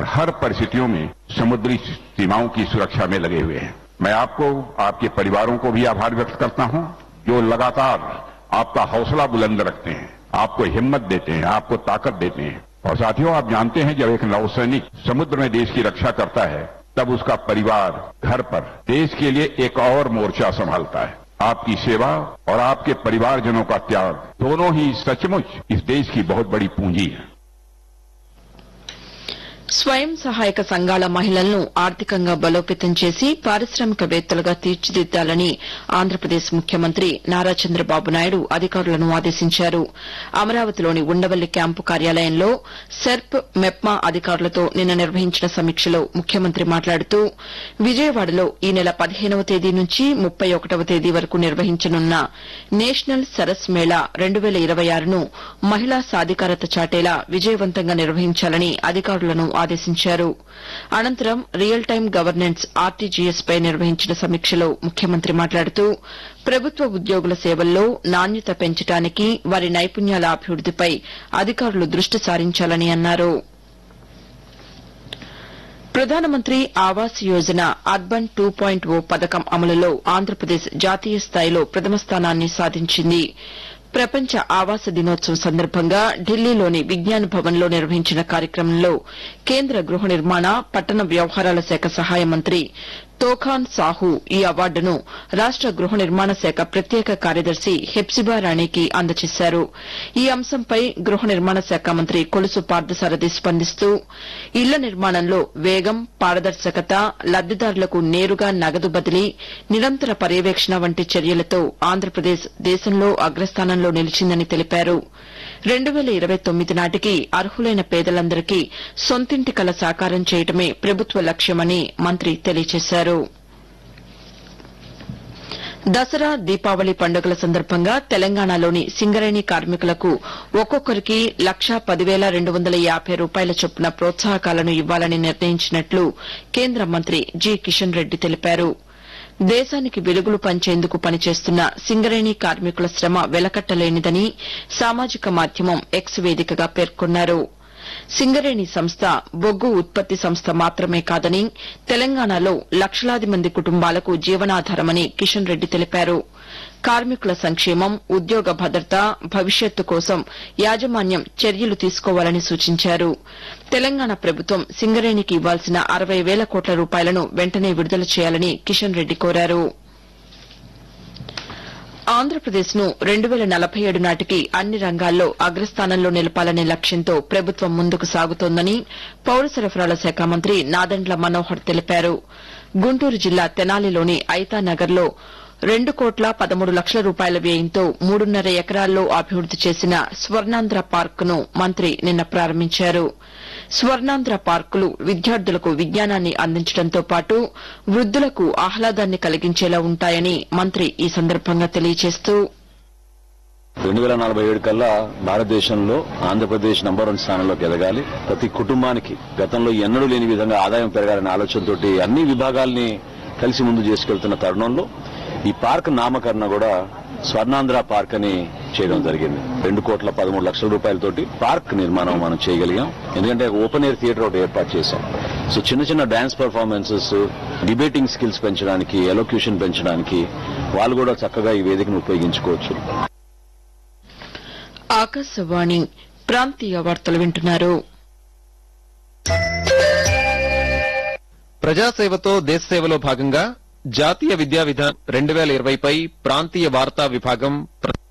और हर परिस्थितियों में समुद्री सीमाओं की सुरक्षा में लगे हुए हैं मैं आपको आपके परिवारों को भी आभार व्यक्त करता हूं जो लगातार आपका हौसला बुलंद रखते हैं आपको हिम्मत देते हैं आपको ताकत देते हैं और साथियों आप जानते हैं जब एक नौसैनिक समुद्र में देश की रक्षा करता है तब उसका परिवार घर पर देश के लिए एक और मोर्चा संभालता है आपकी सेवा और आपके परिवारजनों का त्याग दोनों ही सचमुच इस देश की बहुत बड़ी पूंजी है స్వయం సహాయక సంఘాల మహిళలను ఆర్థికంగా బలోపేతం చేసి పారిశ్రామికవేత్తలుగా తీర్చిదిద్దాలని ఆంధ్రప్రదేశ్ ముఖ్యమంత్రి నారా చంద్రబాబు నాయుడు అధికారులను ఆదేశించారు అమరావతిలోని ఉండవల్లి క్యాంపు కార్యాలయంలో సెర్ప్ మెప్మా అధికారులతో నిన్న నిర్వహించిన సమీక్షలో ముఖ్యమంత్రి మాట్లాడుతూ విజయవాడలో ఈ నెల పదిహేనవ తేదీ నుంచి ముప్పై ఒకటవ తేదీ వరకు నిర్వహించనున్న నేషనల్ సరస్ మేళా రెండు వేల ఇరవై ఆరును మహిళా సాధికారత చాటేలా విజయవంతంగా నిర్వహించాలని అధికారులను ఆదేశించారు అనంతరం రియల్ టైం గవర్నెన్స్ ఆర్టీజీఎస్ పై నిర్వహించిన సమీక్షలో ముఖ్యమంత్రి మాట్లాడుతూ ప్రభుత్వ ఉద్యోగుల సేవల్లో నాణ్యత పెంచడానికి వారి నైపుణ్యాల అభివృద్దిపై అధికారులు దృష్టి సారించాలని అన్నారు ప్రధానమంత్రి Awas Yojana urban two point O పథకం అమలులో ఆంధ్రప్రదేశ్ జాతీయ స్థాయిలో ప్రథమ స్థానాన్ని సాధించింది ప్రపంచ ఆవాస దినోత్సవం సందర్భంగా ఢిల్లీలోని విజ్ఞాన్ భవన్లో నిర్వహించిన కార్యక్రమంలో కేంద్ర గృహ నిర్మాణ పట్టణ వ్యవహారాల శాఖ సహాయ మంత్రి తోఖాన్ సాహు ఈ అవార్డును రాష్ట గృహ నిర్మాణ శాఖ ప్రత్యేక కార్యదర్శి హెప్సిబా రాణికి అందజేశారు ఈ అంశంపై గృహ నిర్మాణ శాఖ మంత్రి కొలుసు పార్థసారథి స్పందిస్తూ ఇళ్ల నిర్మాణంలో వేగం పారదర్శకత లబ్దిదారులకు నేరుగా నగదు బదిలీ నిరంతర పర్యవేక్షణ వంటి చర్యలతో ఆంధ్రప్రదేశ్ దేశంలో అగ్రస్థానంలో నిలిచిందని తెలిపారు రెండు వేల ఇరవై తొమ్మిది నాటికి అర్హులైన పేదలందరికీ సొంతింటి కల సాకారం చేయడమే ప్రభుత్వ లక్ష్యమని మంత్రి తెలియజేశారు దసరా దీపావళి పండుగల సందర్భంగా తెలంగాణలోని సింగరేణి కార్మికులకు ఒక్కొక్కరికి లక్షా పదివేల రెండు వందల యాభై రూపాయల చొప్పున ప్రోత్సాహకాలను ఇవ్వాలని నిర్ణయించినట్లు కేంద్ర మంత్రి జి కిషన్ రెడ్డి తెలిపారు దేశానికి వెలుగులు పంచేందుకు పనిచేస్తున్న సింగరేణి కార్మికుల శ్రమ వెలకట్టలేనిదని సామాజిక మాధ్యమం ఎక్స్ వేదికగా పేర్కొన్నారు సింగరేణి సంస్థ బొగ్గు ఉత్పత్తి సంస్థ మాత్రమే కాదని తెలంగాణలో లక్షలాది మంది కుటుంబాలకు జీవనాధారమని కిషన్ రెడ్డి తెలిపారు కార్మికుల సంక్షేమం ఉద్యోగ భద్రత భవిష్యత్తు కోసం యాజమాన్యం చర్యలు తీసుకోవాలని సూచించారు తెలంగాణ ప్రభుత్వం సింగరేణికి ఇవ్వాల్సిన అరవై వేల కోట్ల రూపాయలను వెంటనే విడుదల చేయాలని కిషన్ రెడ్డి కోరారు ఆంధ్రప్రదేశ్ ను రెండు వేల నలభై ఏడు నాటికి అన్ని రంగాల్లో అగ్రస్థానంలో నిలపాలనే లక్ష్యంతో ప్రభుత్వం ముందుకు సాగుతోందని పౌర సరఫరాల శాఖ మంత్రి నాదెండ్ల మనోహర్ తెలిపారు గుంటూరు జిల్లా తెనాలిలోని ఐతానగర్లో రెండు కోట్ల పదమూడు లక్షల రూపాయల వ్యయంతో మూడున్నర ఎకరాల్లో అభివృద్ది చేసిన స్వర్ణాంధ్ర పార్కును మంత్రి నిన్న ప్రారంభించారు స్వర్ణాంధ్ర పార్కులు విద్యార్థులకు విజ్ఞానాన్ని అందించడంతో పాటు వృద్దులకు ఆహ్లాదాన్ని కలిగించేలా ఉంటాయని మంత్రి ఈ సందర్భంగా తెలియజేస్తూ రెండు వేల నలభై ఏడు కల్లా భారతదేశంలో ఆంధ్రప్రదేశ్ నంబర్ వన్ స్థానంలోకి ఎదగాలి ప్రతి కుటుంబానికి గతంలో ఎన్నడూ లేని విధంగా ఆదాయం పెరగాలనే ఆలోచనతోటి అన్ని విభాగాల్ని కలిసి ముందు చేసుకెళ్తున్న తరుణంలో ఈ పార్క్ నామకరణ కూడా స్వర్ణాంధ్ర పార్క్ అని చేయడం జరిగింది రెండు కోట్ల పదమూడు లక్షల రూపాయలతోటి పార్క్ నిర్మాణం మనం చేయగలిగాం ఎందుకంటే ఓపెన్ ఎయిర్ థియేటర్ ఒకటి ఏర్పాటు చేశాం సో చిన్న చిన్న డాన్స్ పర్ఫార్మెన్సెస్ డిబేటింగ్ స్కిల్స్ పెంచడానికి ఎలోక్యూషన్ పెంచడానికి వాళ్ళు కూడా చక్కగా ఈ వేదికను ఉపయోగించుకోవచ్చు ఆకాశవాణి ప్రాంతీయ వార్తలు వింటున్నారు ప్రజాసేవతో దేశ సేవలో భాగంగా జాతీయ విద్యా విధానం రెండు వేల ఇరవైపై ప్రాంతీయ వార్తా విభాగం ప్ర-